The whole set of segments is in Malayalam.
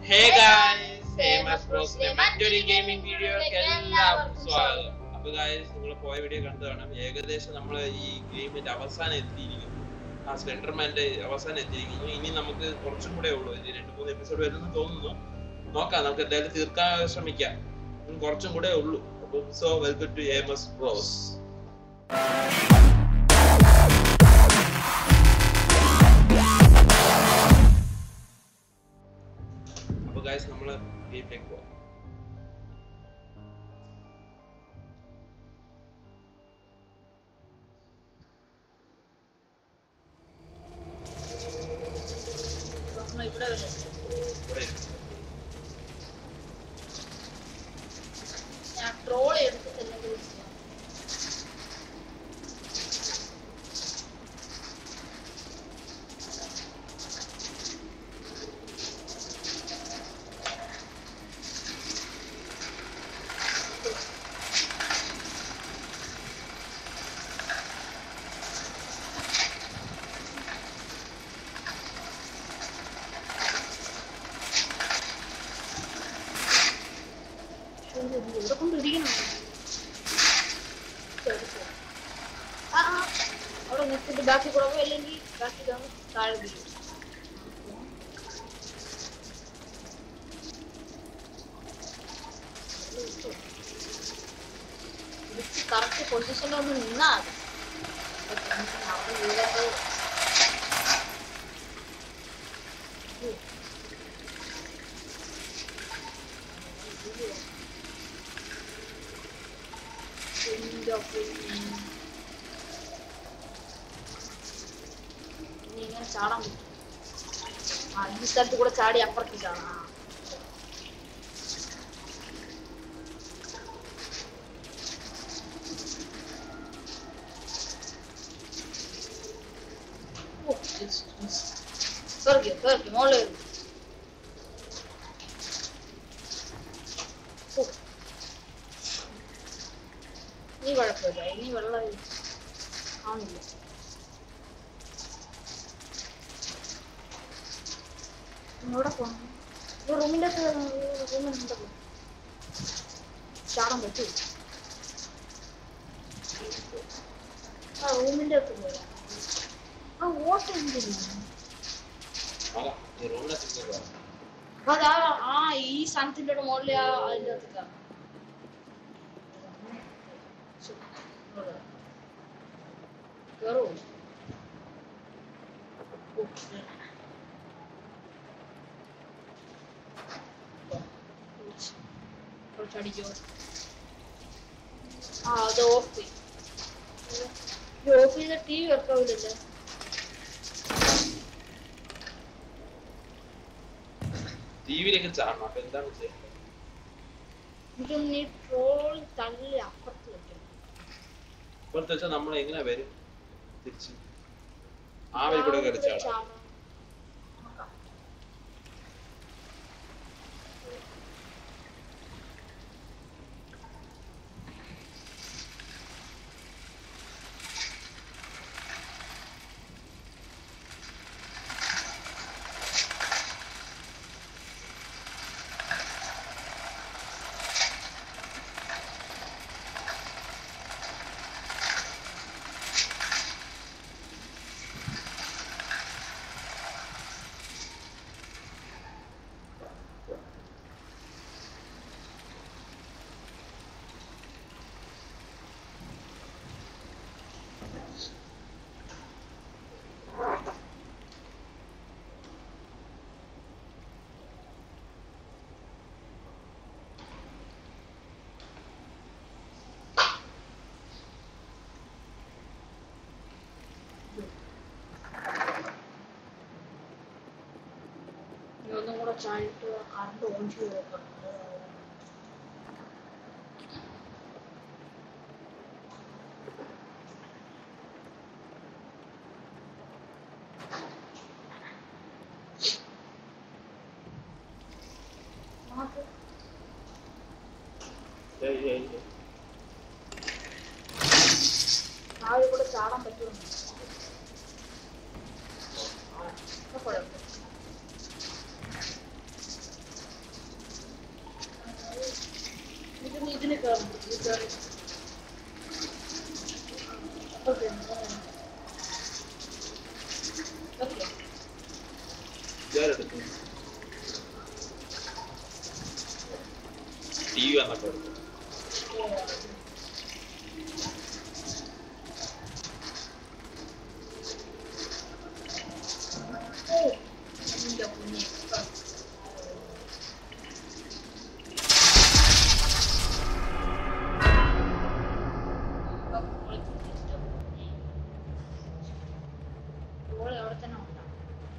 ഹേ ഗായ്സ് ഫേമസ് ബ്രോസിന്റെ മറ്റൊരു ഗെയിമിംഗ് വീഡിയോയ്ക്ക് എല്ലാവർക്കും സ്വാഗതം അപ്പൊ ഗായ്സ് നിങ്ങൾ പോയ വീഡിയോ കണ്ടു കാണാം ഏകദേശം നമ്മൾ ഈ ഗെയിമിന്റെ അവസാനം എത്തിയിരിക്കുന്നു ആ സ്ലെൻഡർമാന്റെ അവസാനം എത്തിയിരിക്കുന്നു ഇനി നമുക്ക് കുറച്ചും കൂടെ ഉള്ളൂ ഇനി രണ്ട് മൂന്ന് എപ്പിസോഡ് വരുമെന്ന് തോന്നുന്നു നോക്കാം നമുക്ക് എന്തായാലും തീർക്കാൻ ശ്രമിക്കാം ഇനി കുറച്ചും കൂടെ ഉള്ളൂ അപ്പം so welcome to M S bros അപ്പൊ ഗായ്സ് നമ്മള് ഗെയിമിലേക്ക് പോവാം നമ്മൾ ഇവിടെ വരും ഇവിടെ ഇരിക്ക്. ഞാൻ ട്രോൾ എടുത്തിട്ടില്ലെങ്കിൽ ചെയ്യാം. ശരി, ഇത് ഇവിടെ കൊണ്ടിരിക്കുന്നു ശരി, ശരി. ആ ആ, അവിടെ നിർത്തിട്ട് ബാക്കി കുഴപ്പം അല്ലെങ്കിൽ ബാക്കി ഇതാണ് താഴെ വീഴും കറക്റ്റ് പൊസിഷനിൽ ഒന്ന് നിന്നാ മതി അവിടെ വീഴാതെ എന്റെ പൊന്നേ. ഇനി ഇങ്ങനെ ചാടാൻ പറ്റും ആ ഈ സ്ഥലത്ത് കൂടെ ചാടി അപ്പുറത്ത് ചാടാം ആ. ഓ, yes, yes. കേറിക്കോ, കേറിക്കോ, മോളില് കേറ്. ഓ. നീ കുഴപ്പമില്ല ഇനി വെള്ളം കാണില്ല എവിടെ പോണം ഈ റൂമിന്റെ അകത്ത് റൂമിന്റെ പോ ചാടാൻ പറ്റൂ ആ റൂമിന്റെ അകത്ത് പോയാ ആ ഓട്ട എന്തിനാ നോക്കാം. ഈ റൂമിനെ തിരിച്ചു പോവാം. അതാ ആ ഈ സാധനത്തിന്റെ മുകളിൽ ആ അതിന്റെ അകത്ത് കേറോ കുറച്ചടിക്കോ ആ അത് ഓഫ് ചെയ്യും ഇത് ഓഫ് ചെയ്ത ടി വി വർക്കാവില്ലല്ലോ ടിവിയിലേക്ക് ചാടണം അപ്പൊ എന്താണ് ചെയ്യുന്നത് ഇത് നീ ട്രോൾ തള്ളി അപ്പുറത്ത് വെക്കണം ഇപ്പോഴത്തെ വെച്ചാൽ നമ്മൾ എങ്ങനെ വരും തിരിച്ച് ആ വഴി കൂടെ കയറി ചാടാം ചാടാം. നോക്കാം. ഇനി ഒന്നും കൂടെ ചാടിയിട്ട് കറണ്ട് ഓൺ ചെയ്ത് നോക്കണം നോക്ക്. ഏയ് ഏയ് ഏയ്. താഴെ കൂടെ ചാടാൻ പറ്റുമോ കുഴപ്പമില്ല കേറും ഇത് കേറി ഓക്കെ ഓക്കെ ഇതാരെടുത്തു ടി വി വന്നപ്പോ എടുത്തു. ഓ എന്റെ കുഞ്ഞെ ഓള് അവിടെ തന്നെ ഉണ്ടാവും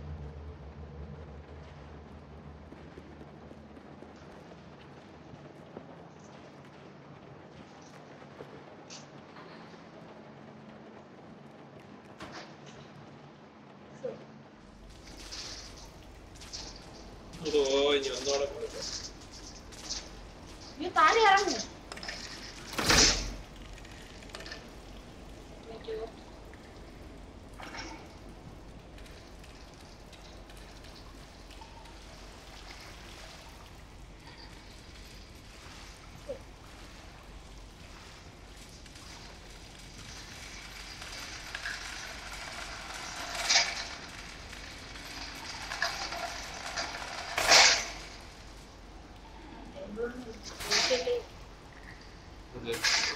ഓ ഇനി ഒന്നോടെ കൊടുക്കാം നീ താഴെ ഇറങ്ങു ഇത്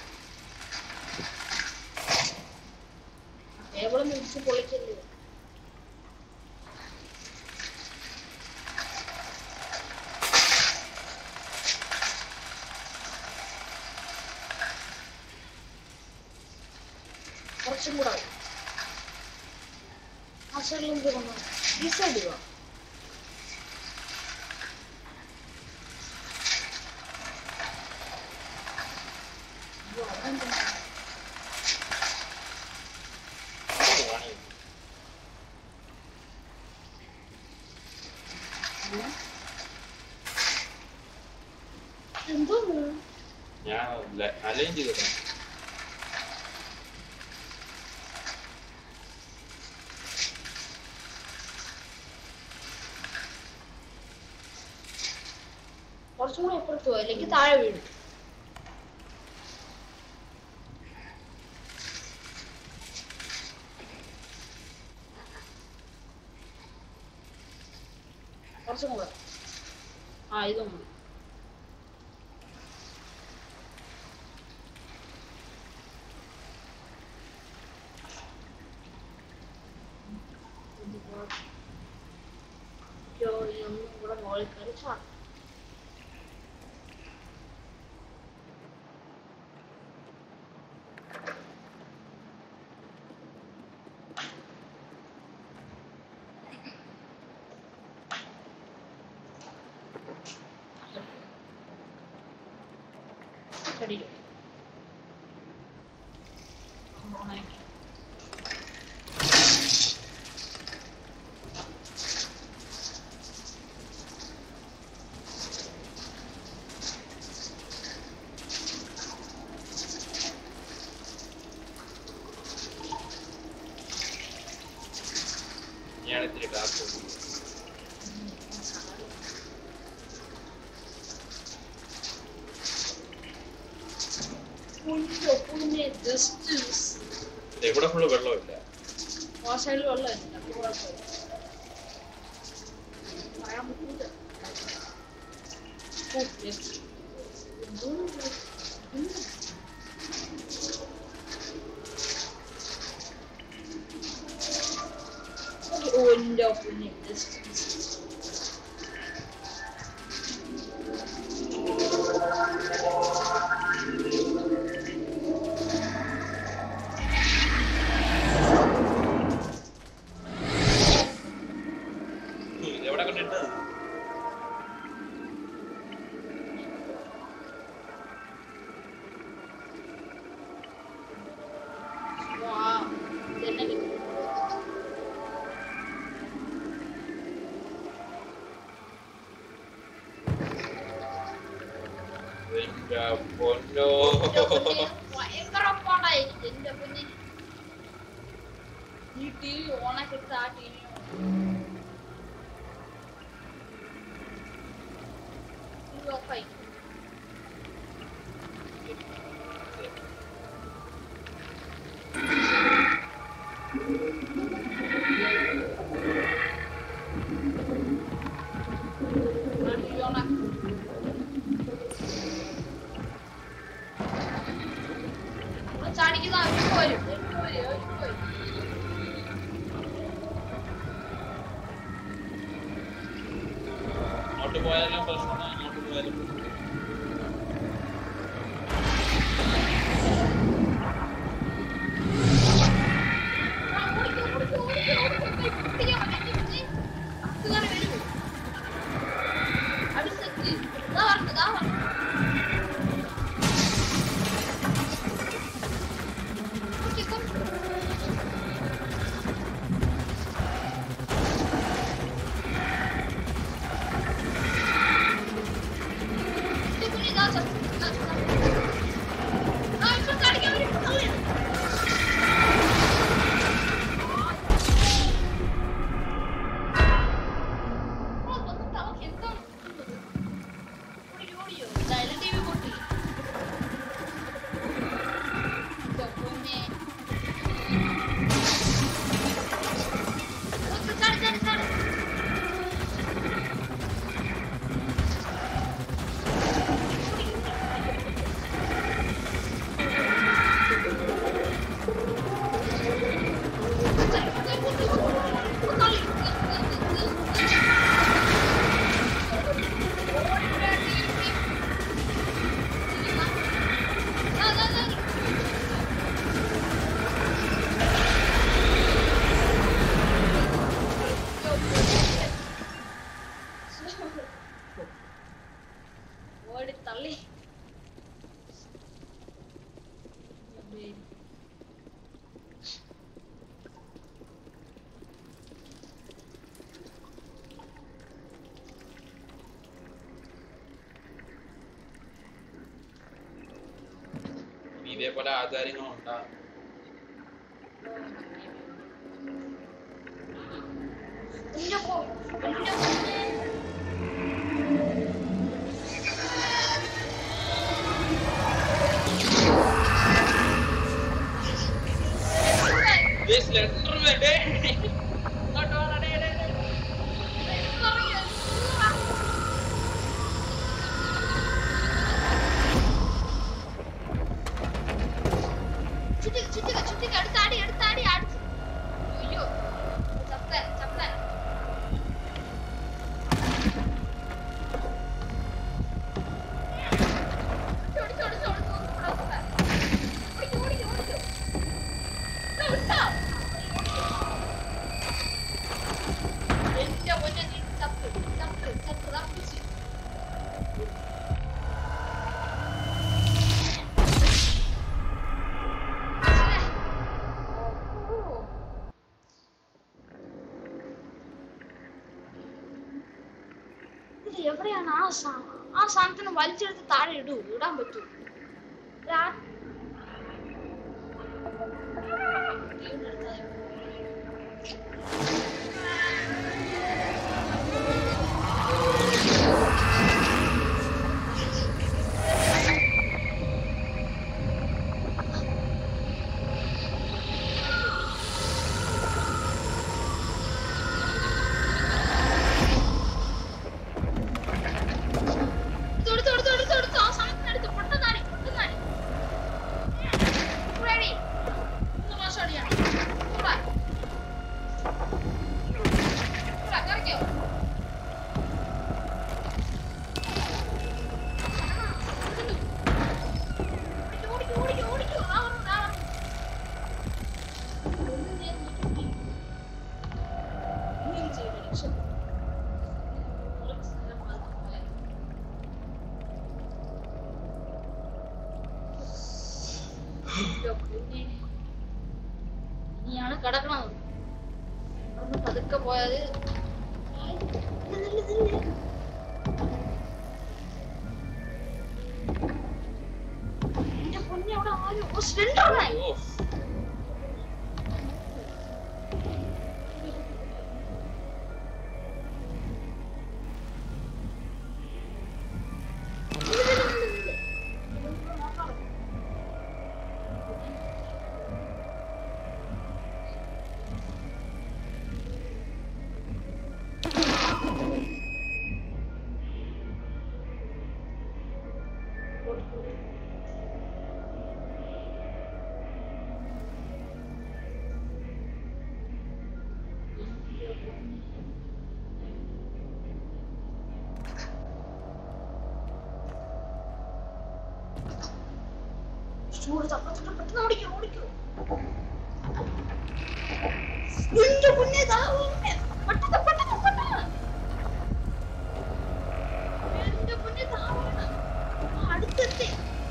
ടേബിള് മിടിച്ച് പൊളിക്കല്ലേ കുറച്ചും കൂടെ ആവും. ആ സൈഡിൽ എന്ത് കൊണ്ടു ഈ സൈഡിൽ വാ അയ്യോ, അതെന്താ? ഇത് കാണി. എന്തോന്ന് ഞാൻ അലൈൻ ചെയ്തതാ കുറച്ചും കൂടെ അപ്പുറത്ത് പോയി അല്ലെങ്കിൽ താഴെ വീഴും കുറച്ചും കൂടെ ആ ഇതും മതി അയ്യോ, ഇനി ഒന്നും കൂടെ മുകളിൽ കയറി ചാടും കടിയിലും ഓണാക്കി ഞാൻ ഇത്തിരി കാത്തു പുല്ല് പുല്ല് ജസ്റ്റ് ഇത് ഇവിടെ ഫുള്ള് വെള്ളമില്ല ആ സൈഡിൽ വെള്ളമില്ല അപ്പോൾ കുഴപ്പമില്ല പറയാൻ പറ്റൂല ഓ, yes. എന്തോന്ന് ഇത്? ഉം. ഓ എൻ്റെ പുല്ല് ജസ്റ്റ് ഉം, ഇത് എവിടെ കൊണ്ടിട്ടത് ആ ഇതന്നെ കിട്ടും എന്റെ പൊന്നോ എന്റെ പൊന്നേ, ഭയങ്കര പാടായി എന്റെ പൊന്നെ ഈ ടി വി ഓണാക്കിട്ട് ആ ടി വി ഓഫായി ഓണാക്കി ഇവിടെ ചാടിക്കുന്ന അവർക്ക് വരും അവർക്ക് വരും അവർക്ക് വരും അങ്ങോട്ട് പോയാലും പ്രശ്നമാണ് അങ്ങോട്ട് പോയാലും പ്രശ്നം. ആ, ഓടിക്കോ, ഓടിക്കോ, ഓടിക്കോ, ഓടിക്കോ. ഇപ്പൊ പിടിക്കാൻ പറ്റും. ഇത് ഇത് കേറി വരൂ. അടുത്തെത്തി. ദാ വരണം, ദാ വരണം. കുട്ടിക്കോ. കുട്ടി, കുട്ടി, ദാ ചത്തു. ദാ, ദാ. ദാ, ഇപ്പൊ കാണിക്കാൻ വരും. തള്ളി. ഓ, കൊന്നിട്ട് അവൾക്ക് എന്താണ് കിട്ടുന്നത്? ഓടിയോ, ഓടിയോ. Silent TV പൊട്ടി. ഇതാ പൊന്നേ. ഓ, ചാടി, ചാടി, ചാടി. ചാടി, ചാടി, പൊട്ടി, പൊട്ടി. ഓ, തള്ളി. ദാ, ദാ, ദാ. ഓടി തള്ളി ഇനി ഇതേപോലെ ആചാര്യങ്ങൾ ഉണ്ടാകും കുഞ്ഞു പോ കുഞ്ഞു പോ ദേ സ്ലെൻഡർ വേണ്ടേ ഇങ്ങോട്ട് വാ, ഡേ, ഡേ, ഡേ. ചുറ്റി ചുറ്റി ചുറ്റി അടുത്താടി അടുത്താടി അടിച്ചു അയ്യോ ചത്ത ചത്ത ഓടിച്ചോ, ഓടിച്ചോ, ഓടിച്ചോ, ഓടിച്ചോ, ഓടിച്ചോ. ഓടിക്കോ, ഓടിക്കോ, ഓടിക്കോ. ദാ വിട്ടോ. എന്റെ പൊന്നെ നീ ചത്ത് ചത്ത് ചത്ത് തപ്പിച്ചു ഇത് എവിടെയാണ് ആ സാ- ആ സാധനത്തിന് വലിച്ചെടുത്ത് താഴെ ഇടൂ ഇടാൻ പറ്റൂ രാ- എടുത്തു, എടുത്തു, എടുത്തു, എടുത്തു, എടുത്തു. ആ സാധനത്തിനടുത്ത് പെട്ടെന്നാടി, പെട്ടെന്നാടി. Ready. ഒന്ന് മാഷ് അടിയാണ്. കൂടെ. കൂടെ, കയറിക്കോ. ഓടിക്കോ, ഓടിക്കോ, ഓടിക്കോ, ഓടിക്കോ. ആ വന്നു, ആ വന്നു. ഒന്നും ചെയ്യാൻ പറ്റില്ല. ഒന്നും ചെയ്യില്ല, രക്ഷപ്പെട്ടു. കുറച്ച് നേരം മാത്രം പോയാൽ. ഇല്ലോ, പിന്നെ ഇനിയാണ് കിടക്കണത് ഒന്ന് പതുക്കെ പോയാല് ആയി, നില്ല്, നില്ല്. എന്റെ പൊന്നെ അവിടെ ആരും ഓ സ്ലെൻഡറായി ഓ ചൂട് തപ്പത്തിട്ട് പെട്ടെന്ന് ഓടിക്കോ ഓടിക്കോ എന്റെ മുന്നേ ദാ മുന്നേ. പെട്ടെന്ന് പെട്ടെന്ന് പെട്ടെന്ന് എന്റെ മുന്നേ ദാ വീണ്. ആ, അടുത്തെത്തി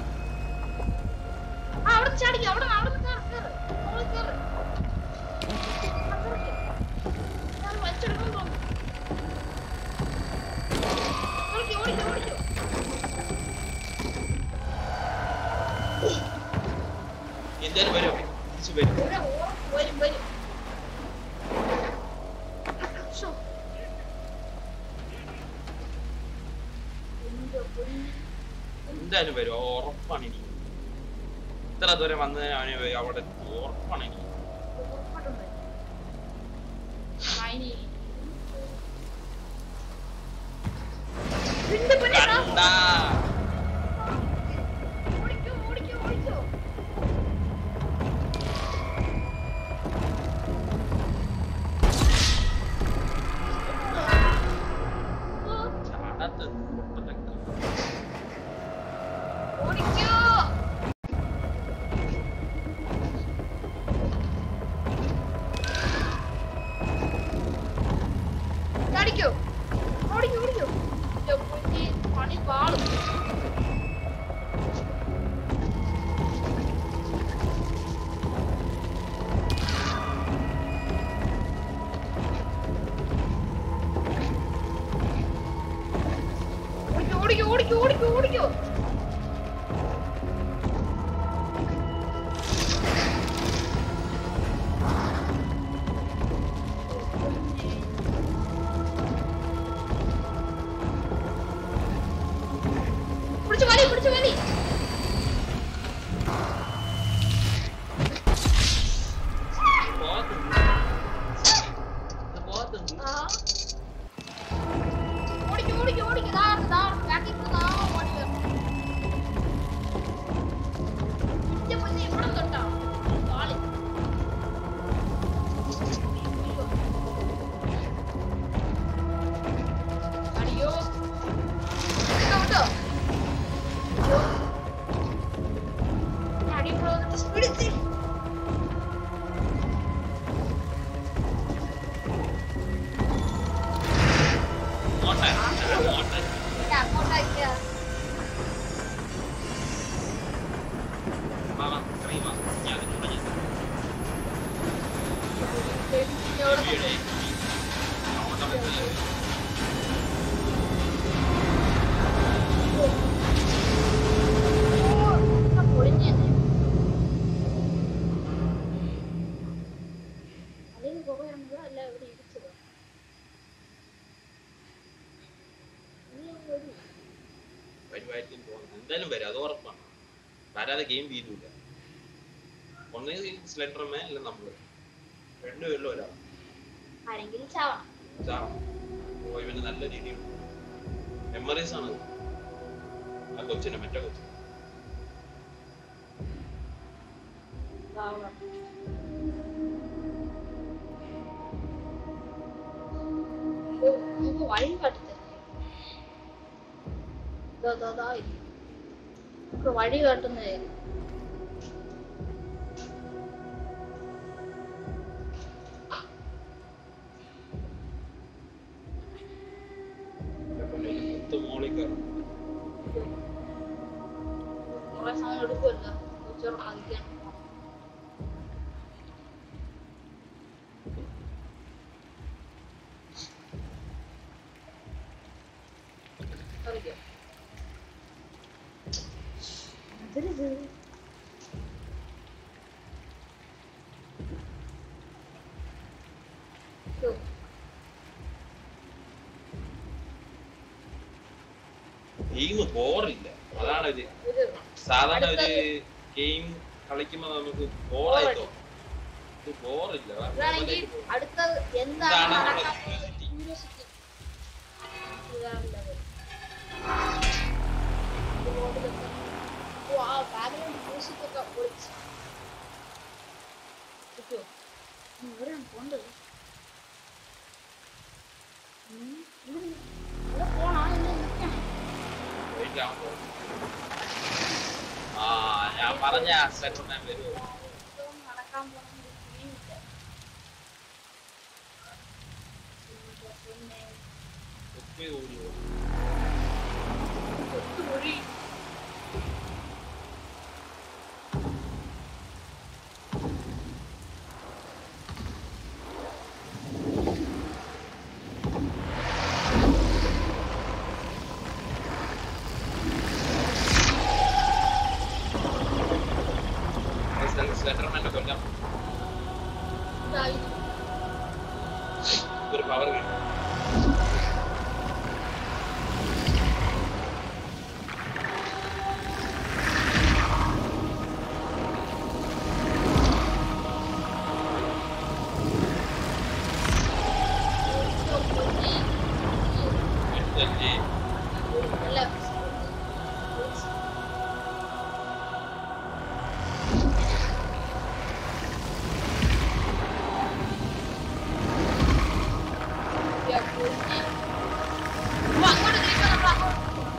ആ അവിടെ ചാടിക്കോ അവിടെ അവിടെ കേറ് കേറ് മോളിൽ കേറ് ആ, കേറിക്കോ. ഞാൻ വലിച്ചെടുക്കാൻ പോകുന്നു ഓടിക്കോ ഓടിക്കോ ഓടിക്കോ എന്തായാലും വരും തിരിച്ചു വരും ഇവിടെ ഓ- വരും വരും ശ്ശോ. എന്റെ പൊന്നേ. എന്തായാലും വരും അത് ഉറപ്പാണ് എനിക്ക് ഇത്ര ദൂരം വന്ന് അവന് അവിടെ ഉറപ്പാണ് എനിക്ക് ഉറപ്പായിട്ടും വരും. മൈനി. എന്റെ പൊന്നേ, ദാ. കണ്ടാ ഓടിക്കോ ഓടിക്കോ ഓടിക്കോ ഓ, ചാടത്ത് ഓടിക്കോ ചാടിക്കോ ഓടിക്കോ ഓടിക്കോ എന്റെ പൊന്നേ, പണി പാളും ഓടിക്കോ ഓടിക്കോ ഓടിക്കോ ഓടിക്കോ ഓടിക്കോ പിടിച്ചു വലി പിടിച്ചു വലി പോകത്തുണ്ട് ഇത് പോകത്തുണ്ട് ആ ഓടിക്കോ ഓടിക്കോ ഓടിക്കോ ദാ ദാ ബാക്കിൽ നിന്ന് ദാ ഓടിക്കോ ഇന്റെ പൊന്നെ ഇവിടെ തൊട്ടാ വാളി അടിയോ വിട്ടോ വിട്ടോ അയ്യോ അടി ഇവിടെ വന്നിട്ട് സ്പീഡ് മോട്ടെ മോട്ടെ അങ്ങോട്ടേക്ക് വാ വാ ഇറങ്ങി വാ ഞാൻ അതിനോട് ഞാൻ ഇവിടെ വീടേ അങ്ങോട്ട് പറ്റില്ല പൊളിഞ്ഞു അല്ലെങ്കിൽ പോകാറുണ്ടോ അല്ല ഇവിടെ ഇടിച്ചതോ വരുമായിരിക്കും പോകുന്നത് എന്തായാലും വരും അത് ഉറപ്പാണ് വരാതെ ഗെയിം തീരൂല ഒന്നെങ്കിൽ സ്ലെൻഡർമേ അല്ല നമ്മള് രണ്ടുപേരിലും ഒരാൾ ആരെങ്കിലും ചാവണം ചാവണം ഓ ഇവന് നല്ല രീതിയിൽ മെമ്മറീസ് ആണ് ഇത്. ആ കൊച്ചിനെ മറ്റേ കൊച്ചു ചാവണം ഓ നമുക്ക് വഴി കാട്ടിത്തന്നെ ദാ ദാ ദാ ഇരി. നമുക്ക് വഴി കാട്ടുന്നേ പത്ത് മോളിൽ കയറും കുറെ സമയം എടുക്കുമല്ലോ കുറച്ചുകൂടെ പതുക്കാൻ അറിയോ അതിലിത് യ്യോ. ഗെയിം ബോറില്ല അതാണ് ഒരു ഇത് സാധാരണ ഒരു അടുത്തത്. ഗെയിം കളിക്കുമ്പോ നമുക്ക് ബോറായി Bored. തോന്നും ഇത് ബോറില്ല ഇതാണെങ്കിൽ അടുത്തത് എന്താണ് ഇതാണ് നമ്മുടെ നടക്കാൻ curiosity. Curiosity. ഇതാണ് level. ഇതുകൊണ്ട് തന്നെ- ഓ, ആ background music ഒക്കെ പൊളിച്ച്. കിട്ടുവോ? ഉം, ഇവിടെയാണ് പോണ്ടത്. ഉം, ഇവിടെ ഇവിടെ പോണോ? ഇല്ല, നിൽക്കണം. Wait ആവാൻ പോകുന്നു. ആ ഞാൻ പറഞ്ഞ സെന്റർമാൻ വരുമോ ഇതൊന്നും നടക്കാൻ പോകുന്ന ഒരു ഫീലില്ല. പിന്നെ ഒത്തിരി ഓടിയോ ഒത്തുകൂടി സെന്റർമാന്റെ കൊല്ലം ഇതായി. ഒരു പവർ കിട്ടും പിന്നെ എടുത്തല്ലേ അല്ല അങ്ങോട്ട് തിരിക്കണം അങ്ങോട്ട്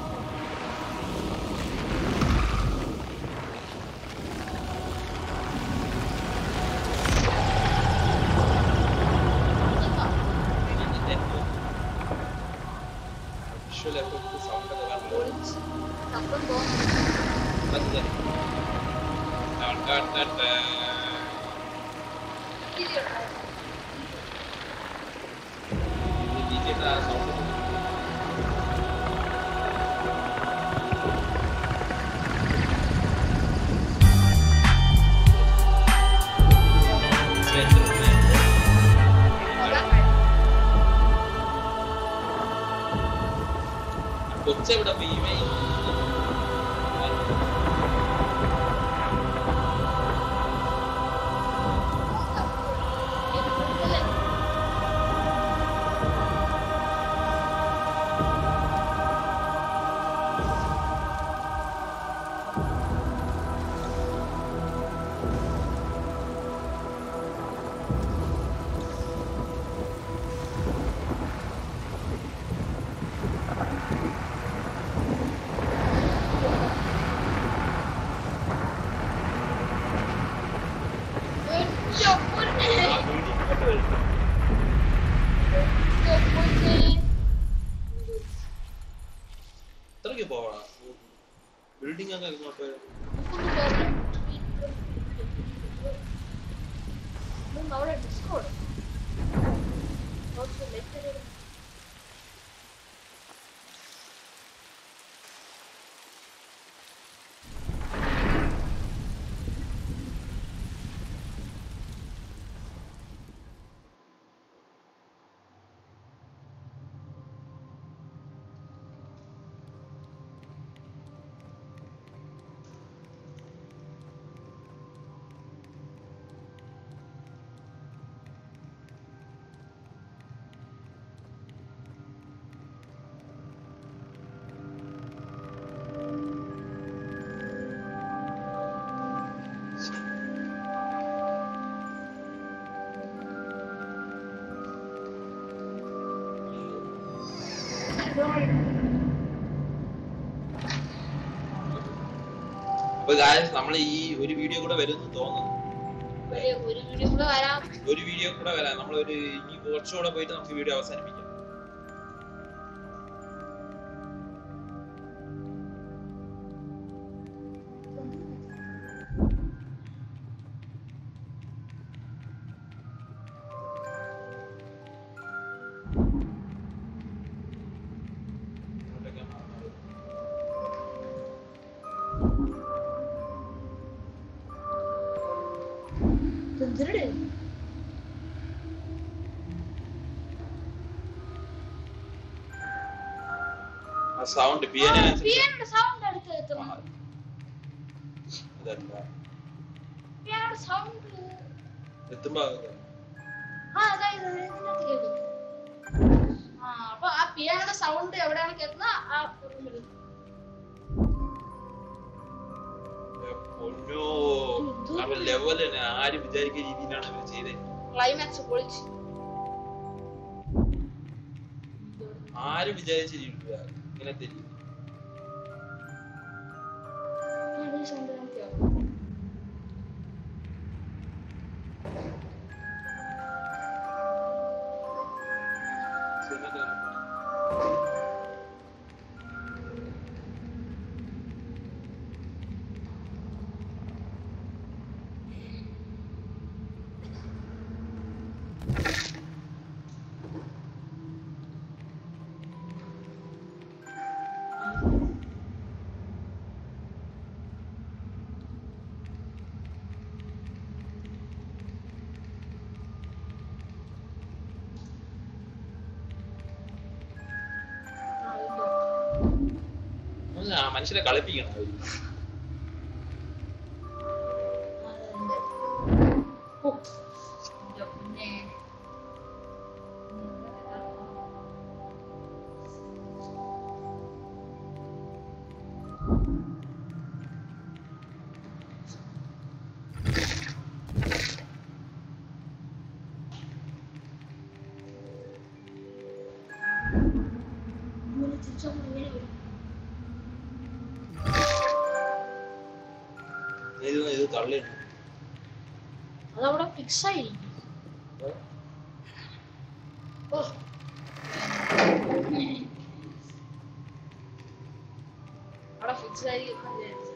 വിഷ്വൽ എഫക്ട് സൗണ്ട് ഒക്കെ കണ്ടു ഒളിച്ച് ശബ്ദം തോന്നുന്നു കൊച്ചെവിടെ പോയി ഇത്രയ്ക്ക് പോവാ ബിൽഡിംഗ് ഒക്കെ ഇങ്ങോട്ട് അവിടെ ഡിസ്കോഡ് ലെറ്റർ അപ്പൊ ഗായസ് നമ്മൾ ഈ ഒരു വീഡിയോ കൂടെ വരുമെന്ന് തോന്നുന്നു ഒരു വീഡിയോ കൂടെ വരാം ഒരു വീഡിയോ കൂടെ വരാം നമ്മൾ ഒരു ഇനി കുറച്ചുകൂടെ പോയിട്ട് നമുക്ക് വീഡിയോ അവസാനിപ്പിക്കാം ഇങ്ങോട്ടേക്കാണ് മാറുന്നത്. എന്തിനടെ ആ സൗണ്ട് പിയാനോ പിയാനോയുടെ സൗണ്ട് അടുത്ത് എത്തുന്നു ഇതല്ല പിയാനോയുടെ സൗണ്ട് എത്തുമ്പോ ആ അതായത് ഇതിനകത്ത് കേൾക്കുന്നു ആ അപ്പൊ ആ പിയാനോയുടെ സൗണ്ട് എവിടെയാണ് കേൾക്കുന്നത് ആ റൂമിൽ പൊന്നോ അവൻ ലെവൽ തന്നെ ആരും വിചാരിക്കുന്ന രീതിയിലാണ് അവർ ചെയ്തത് ക്ലൈമാക്സ് പൊളിച്ച് ആരും വിചാരിച്ച രീതിയില്ല ഇങ്ങനത്തെ രീതി ആ, ഈ sound ഞാൻ കേൾക്കുന്നു. ആ മനുഷ്യരെ കളിപ്പിക്കണം അവര്. ഓ, എന്റെ പൊന്നേ. ഇങ്ങനെ തിരിച്ചങ്ങ് ഇങ്ങനെ വരും. ഇത് ഇത് തള്ളിയാണ് അതവിടെ ഫിക്സ് ആയിരിക്കും ഓ. അവിടെ ഫിക്സ് ആയിരിക്കും എന്ന് വിചാരിച്ചു.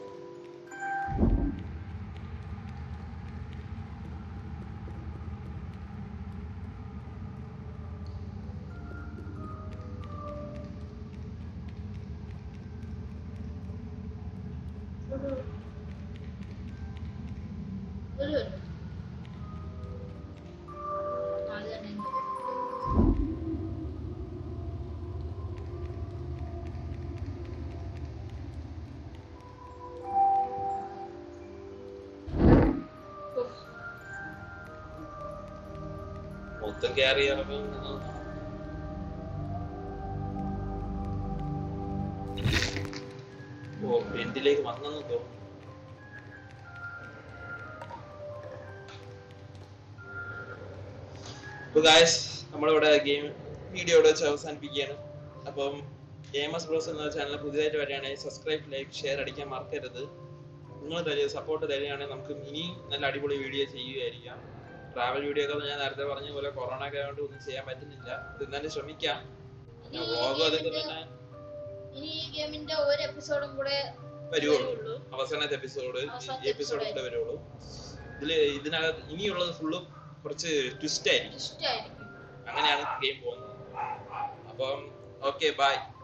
ഒരു ഒരു അത് തന്നെ ഉഫ്. മൊത്തം കയറി ഇറങ്ങും ഓ ഫ്രണ്ടിലേക്ക് വന്നെന്ന് തോന്നുന്നു അപ്പൊ ഗായസ് നമ്മളിവിടെ ഗെയിം വീഡിയോ ഇവിടെ വെച്ച് അവസാനിപ്പിക്കുകയാണ് അപ്പം ഗെയിമസ് ബ്രോസ് എന്ന ചാനൽ പുതിയതായിട്ട് വരികയാണെങ്കിൽ സബ്സ്ക്രൈബ് ലൈക്ക് ഷെയർ അടിക്കാൻ മറക്കരുത് നിങ്ങൾ തരിക സപ്പോർട്ട് തരികയാണെങ്കിൽ നമുക്ക് ഇനിയും നല്ല അടിപൊളി വീഡിയോ ചെയ്യുകയായിരിക്കാം ട്രാവൽ വീഡിയോ ഒക്കെ ഞാൻ നേരത്തെ പറഞ്ഞ പോലെ കൊറോണ ഒക്കെ ആയതുകൊണ്ട് ഒന്നും ചെയ്യാൻ പറ്റുന്നില്ല എന്നാലും ശ്രമിക്കാം ഇനി ഈ വ്ളോഗും അതൊക്കെ ഗെയിമിന്റെ- തന്നെ ഇനി ഈ ഗെയിമിന്റെ ഒരു എപ്പിസോഡും കൂടെ വരുവുള്ളൂ വരുള്ളൂ. അവസാനത്തെ എപ്പിസോഡ് അവസാനത്തെ എപ്പിസോഡ് episode കൂടെ വരുള്ളൂ ഇതില് ഇതിനകത്ത് ഇനിയുള്ളത് ഫുള്ളും കുറച്ച് ട്വിസ്റ്റ് ആയിരിക്കും ഇഷ്ടമായിരിക്കും അങ്ങനെയാണ് ഗെയിം പോകുന്നത് അപ്പം ഓക്കെ ബൈ